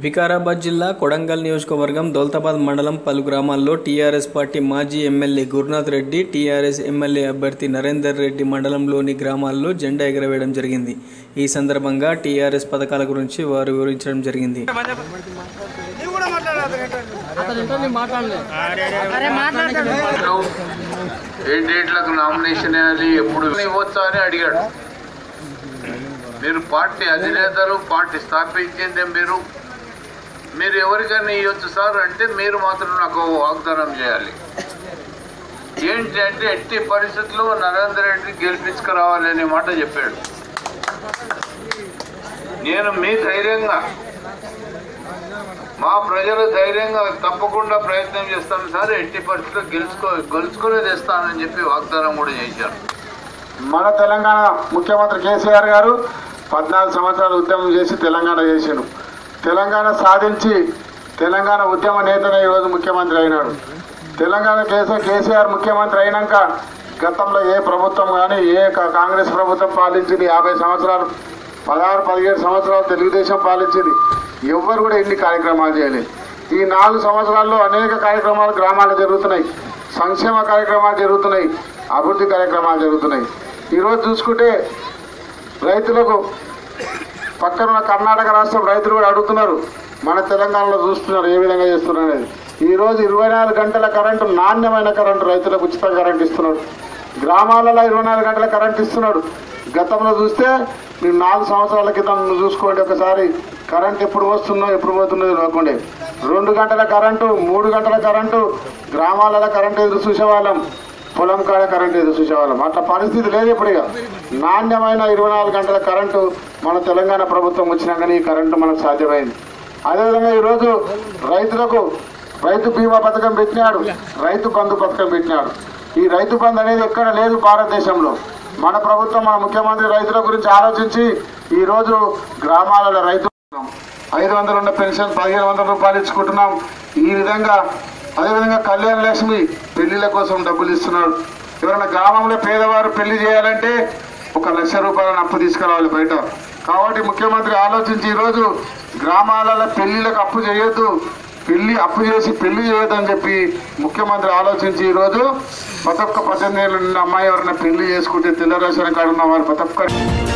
వికారాబాద్ జిల్లా కొడంగల్ నియోజకవర్గం దౌలతాబాద్ మండలం పలు గ్రామాల్లో టీఆర్ఎస్ పార్టీ మాజీ MLA Gurunath Reddy TRS MLA అభ్యర్థి నరేందర్ రెడ్డి మండలంలోని గ్రామాల్లో జెండా ఎగరవేయడం జరిగింది ఈ సందర్భంగా టీఆర్ఎస్ పథకాల గురించి వారు వివరించడం జరిగింది ఏ డేట్లకు నామినేషన్ వేయాలి ఎప్పుడు ఇవ్వచ్చా అని అడిగాడు మీరు పార్టీ అధినేతలు పార్టీ స్థాపించిందే మీరు మీరు ఎవరికైనా ఇవ్వచ్చు సార్ అంటే మీరు మాత్రం నాకు వాగ్దానం చేయాలి ఏంటి అంటే ఎట్టి పరిస్థితుల్లో నరేందర్ రెడ్డి గెలిపించుకురావాలి అనే మాట చెప్పాడు నేను మీ ధైర్యంగా మా ప్రజలు ధైర్యంగా తప్పకుండా ప్రయత్నం చేస్తాను సార్ ఎట్టి పరిస్థితుల్లో గెలుచుకో గెలుచుకునే తెస్తానని చెప్పి వాగ్దానం కూడా చేశాను మన తెలంగాణ ముఖ్యమంత్రి కేసీఆర్ గారు పద్నాలుగు సంవత్సరాలు ఉద్యమం చేసి తెలంగాణ చేసిండు తెలంగాణ సాధించి తెలంగాణ ఉద్యమ నేతనే ఈరోజు ముఖ్యమంత్రి అయినాడు తెలంగాణ కేసీ కేసీఆర్ ముఖ్యమంత్రి అయినాక గతంలో ఏ ప్రభుత్వం కానీ ఏ కా- కాంగ్రెస్ ప్రభుత్వం పాలించింది యాభై సంవత్సరాలు పదహారు పదిహేడు సంవత్సరాలు తెలుగుదేశం పాలించింది ఎవ్వరు కూడా ఇన్ని కార్యక్రమాలు చేయలేదు ఈ నాలుగు సంవత్సరాల్లో అనేక కార్యక్రమాలు గ్రామాల్లో జరుగుతున్నాయి సంక్షేమ కార్యక్రమాలు జరుగుతున్నాయి అభివృద్ధి కార్యక్రమాలు జరుగుతున్నాయి ఈరోజు చూసుకుంటే రైతులకు పక్కన ఉన్న కర్ణాటక రాష్ట్రం రైతులు కూడా అడుగుతున్నారు మన తెలంగాణలో చూస్తున్నారు ఏ విధంగా చేస్తున్నారు అనేది ఈరోజు ఇరవై నాలుగు గంటల కరెంటు నాణ్యమైన కరెంటు రైతులకు ఉచిత కరెంట్ ఇస్తున్నాడు గ్రామాలలో ఇరవై నాలుగు గంటల కరెంట్ ఇస్తున్నాడు గతంలో చూస్తే మీరు నాలుగు సంవత్సరాల క్రితం చూసుకోండి ఒకసారి కరెంట్ ఎప్పుడు వస్తుందో ఎప్పుడు పోతుందో తెలియకుండే రెండు గంటల కరెంటు మూడు గంటల కరెంటు గ్రామాలలో కరెంట్ ఎదురు చూసేవాళ్ళం పొలం కాడ కరెంట్ ఎదురు చూసేవాళ్ళం అట్లా పరిస్థితి లేదు ఇప్పుడు ఇక నాణ్యమైన ఇరవై నాలుగు గంటల కరెంటు మన తెలంగాణ ప్రభుత్వం వచ్చినాకనే ఈ కరెంటు మనకు సాధ్యమైంది అదేవిధంగా ఈరోజు రైతులకు రైతు బీమా పథకం పెట్టినాడు రైతు బంధు పథకం పెట్టినాడు ఈ రైతు బంధు అనేది ఎక్కడ లేదు భారతదేశంలో మన ప్రభుత్వం మన ముఖ్యమంత్రి రైతుల గురించి ఆలోచించి ఈరోజు గ్రామాలలో రైతు ఐదు వందలు ఉన్న పెన్షన్ పదిహేను వందల రూపాయలు ఇచ్చుకుంటున్నాం ఈ విధంగా అదేవిధంగా కళ్యాణ లక్ష్మి పెళ్లిళ్ళ కోసం డబ్బులు ఇస్తున్నాడు ఎవరైనా గ్రామంలో పేదవారు పెళ్లి చేయాలంటే ఒక లక్ష రూపాయలను అప్పు తీసుకురావాలి బయట కాబట్టి ముఖ్యమంత్రి ఆలోచించి ఈరోజు గ్రామాలలో పెళ్లిళ్ళకు అప్పు చేయొద్దు పెళ్లి అప్పు చేసి పెళ్లి చేయొద్దని చెప్పి ముఖ్యమంత్రి ఆలోచించి ఈరోజు ప్రతి ఒక్క పద్దెనిమిది ఏళ్ళు ఉన్న అమ్మాయి ఎవరైనా పెళ్లి చేసుకుంటే తెల్ల రేషన్ కార్డు ఉన్న వారు ప్రతి ఒక్క